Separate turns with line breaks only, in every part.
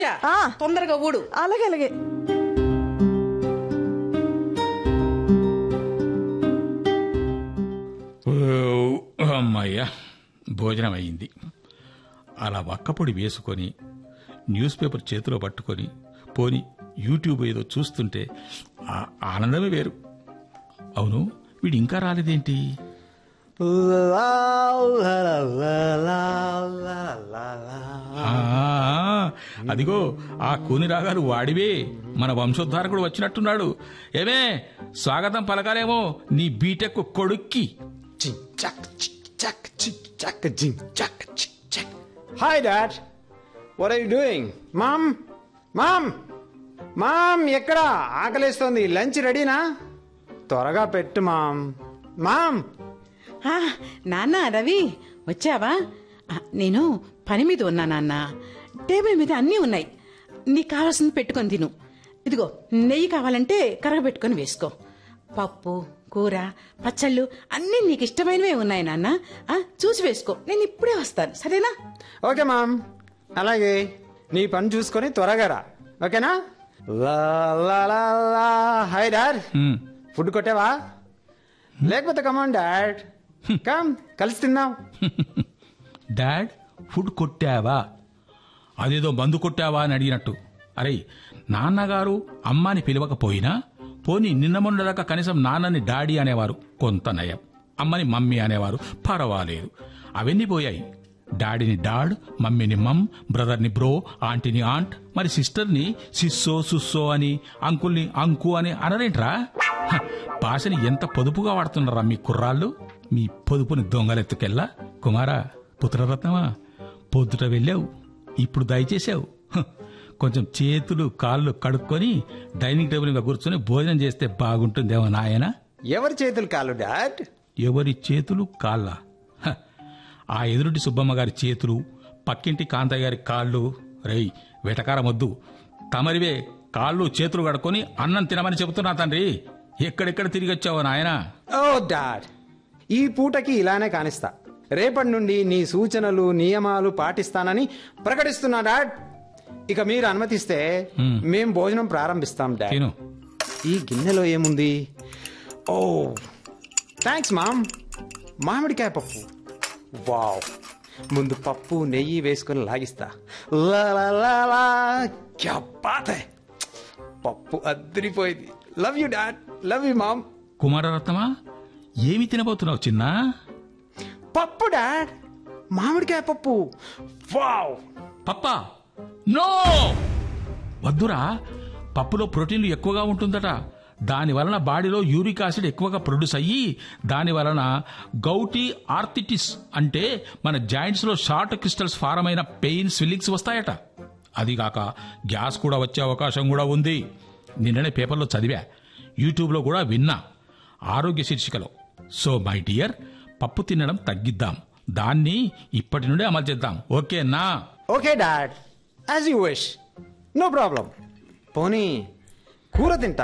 ఆ.
తొందరగా ఊడు
అలాగే అలాగే
ఓ, అమ్మయ్యా భోజనం అయింది అలా వక్కపొడి వేసుకొని న్యూస్ పేపర్ చేతిలో పట్టుకొని పోని యూట్యూబ్ ఏదో చూస్తుంటే ఆ ఆనందమే వేరు అవును వీడు ఇంకా రాలేదేంటి ఆ, అదిగో ఆ కూని రాగాలు వాడివే మన వంశోద్ధారకుడు వచ్చినట్టున్నాడు ఏమే స్వాగతం పలకాలేమో నీ బీటెక్ కొడుక్కి
Hi, Dad. What are you doing? Mom? Mom? Mom ఎక్కడ ఆకలేస్తోంది లంచ్ రెడీనా త్వరగా పెట్టు మామ్ మామ్
ఆ, నాన్న రవి వచ్చావా ఆ, నేను పని మీద ఉన్నా నాన్న టేబుల్ మీద అన్నీ ఉన్నాయి నీకు కావాల్సింది పెట్టుకొని తిను ఇదిగో నెయ్యి కావాలంటే కరగబెట్టుకొని వేసుకో పప్పు కూర పచ్చళ్ళు అన్నీ నీకు ఇష్టమైనవే ఉన్నాయి నాన్న ఆ, చూసి వేసుకో నేను ఇప్పుడే వస్తాను సరేనా
ఓకే మామ్ అలాగే నీ పని చూసుకొని త్వరగా రా ఓకేనా లా లా లా లా హాయ్ డాడ్
హ్మ్.
ఫుడ్ కొట్టావా లేకపోతే కమాన్ డాడ్ కమ్ కలిసి తిందాం
డాడ్ ఫుడ్ కొట్టావా అదేదో మందు కొట్టావా అని అడిగినట్టు అరే నాన్నగారు అమ్మాని పిలవకపోయినా పోని నిన్న మొన్నదాకా కనీసం నాన్నని డాడీ అనేవారు కొంత నయం అమ్మని మమ్మీ అనేవారు పర్వాలేదు అవన్నీ పోయాయి డాడీని డాడ్ మమ్మీని మమ్ బ్రదర్ని బ్రో ఆంటీని ఆంట్ మరి సిస్టర్ని సిస్సో సుస్సో అని అంకుల్ని అంకు అని అనరేంట్రా హ, భాషని ఎంత పొదుపుగా వాడుతున్నారా మీ కుర్రాళ్ళు మీ పొదుపుని దొంగలెత్తుకెళ్ళా కుమారా పుత్రరత్నమా పొద్దుట వెళ్ళావు ఇప్పుడు దయచేసావు హ, కొంచెం చేతులు కాళ్ళు కడుక్కొని డైనింగ్ టేబుల్ మీద కూర్చొని భోజనం చేస్తే బాగుంటుందేమో నాయన
ఎవరి చేతులు కాలు డాడ్
ఎవరి చేతులు కాళ్ళ హ, ఆ ఎదురుటి సుబ్బమ్మ గారి చేతులు పక్కింటి కాంతయ్య గారి కాళ్ళు రై వెటకారం వద్దు తమరివే కాళ్ళు చేతులు కడుక్కొని అన్నం తినమని చెబుతున్నా తండ్రి ఎక్కడెక్కడ తిరిగి వచ్చావో నాయనా
ఓ డాడ్ ఈ పూటకి ఇలానే కానిస్తా రేపటి నుండి నీ సూచనలు నియమాలు పాటిస్తానని ప్రకటిస్తున్నా డాడ్ ఇక మీరు అనుమతిస్తే మేం భోజనం ప్రారంభిస్తాం డాడ్
తిను
ఈ గిన్నెలో ఏముంది ఓ థ్యాంక్స్ మామ్ మామిడికాయ పప్పు వావ్ ముందు పప్పు నెయ్యి వేసుకొని లాగిస్తా లా లా లా లా క్యా బాత్ హై పప్పు అద్దరిపోయింది love you dad love you mom
కుమారరత్నమా ఏమి తినబోతున్నావు చిన్నా
పప్పు డాడ్ మామిడికాయ పప్పు వావ్
పప్పా నో వద్దురా పప్పులో ప్రోటీన్లు ఎక్కువగా ఉంటుందట దాని వలన బాడీలో యూరిక్ యాసిడ్ ఎక్కువగా ప్రొడ్యూస్ అయ్యి దాని వలన గౌటీ ఆర్థిటిస్ అంటే మన జాయింట్స్ లో షార్ట్ క్రిస్టల్స్ ఫారం అయిన పెయిన్ స్విల్లింగ్స్ వస్తాయట అదిగాక గ్యాస్ కూడా వచ్చే అవకాశం కూడా ఉంది నిన్ననే పేపర్లో చదివా యూట్యూబ్లో కూడా విన్నా ఆరోగ్య శీర్షికలో సో మై డియర్ పప్పు తినడం తగ్గిద్దాం దాన్ని ఇప్పటి నుండే అమలు చేద్దాం ఓకేనా
okay dad as you wish no problem పోనీ కూర తింటా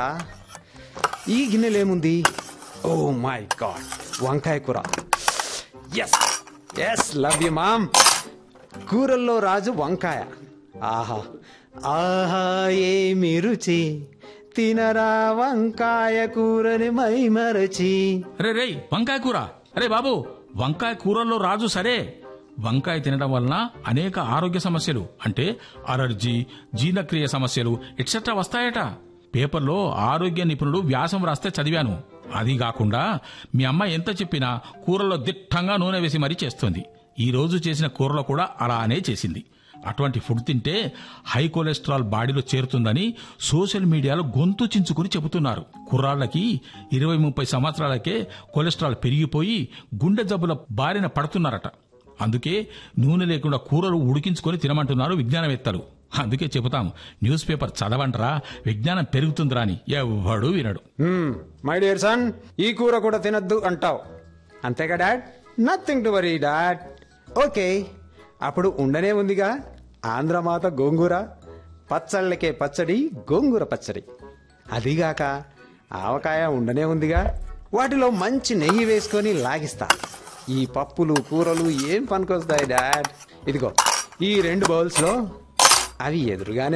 ఈ గిన్నెలో ఏముంది ఓ మై గాడ్ వంకాయ కూర yes yes love you mom కూరల్లో రాజు వంకాయ ఆహా ఆహా ఏమి రుచి తినరా వంకాయ కూరని మై మరచి
అరే రేయ్ వంకాయ కూర అరే బాబు వంకాయ కూరల్లో రాజు సరే వంకాయ తినడం వలన అనేక ఆరోగ్య సమస్యలు అంటే అలర్జీ జీర్ణక్రియ సమస్యలు ఎట్సెట్రా వస్తాయట పేపర్లో ఆరోగ్య నిపుణుడు వ్యాసం రాస్తే చదివాను అది కాకుండా మీ అమ్మ ఎంత చెప్పినా కూరలో దిట్టంగా నూనె వేసి మరీ చేస్తుంది ఈ రోజు చేసిన కూరలో కూడా అలానే చేసింది అటువంటి ఫుడ్ తింటే హై కొలెస్ట్రాల్ బాడీలో చేరుతుందని సోషల్ మీడియాలో గొంతు చించుకుని చెబుతున్నారు కుర్రాళ్ళకి ఇరవై ముప్పై సంవత్సరాలకే కొలెస్ట్రాల్ పెరిగిపోయి గుండె జబ్బుల బారిన పడుతున్నారట అందుకే నూనె లేకుండా కూరలు ఉడికించుకొని తినమంటున్నారు విజ్ఞానవేత్తలు అందుకే చెబుతాం న్యూస్ పేపర్ చదవంటరా విజ్ఞానం పెరుగుతుందిరా అని ఎవ్వడూ వినడు
మై డియర్ సన్ ఈ కూర కూడా తినద్దు అంటావు అంతేగా dad nothing to worry dad okay అప్పుడు ఉండనే ఉందిగా ఆంధ్రమాత గోంగూర పచ్చళ్ళకే పచ్చడి గోంగూర పచ్చడి అదిగాక ఆవకాయ ఉండనే ఉందిగా వాటిలో మంచి నెయ్యి వేసుకొని లాగిస్తా ఈ పప్పులు కూరలు ఏం పనికొస్తాయి డాడ్ ఇదిగో ఈ రెండు బౌల్స్లో అవి ఎదురుగానే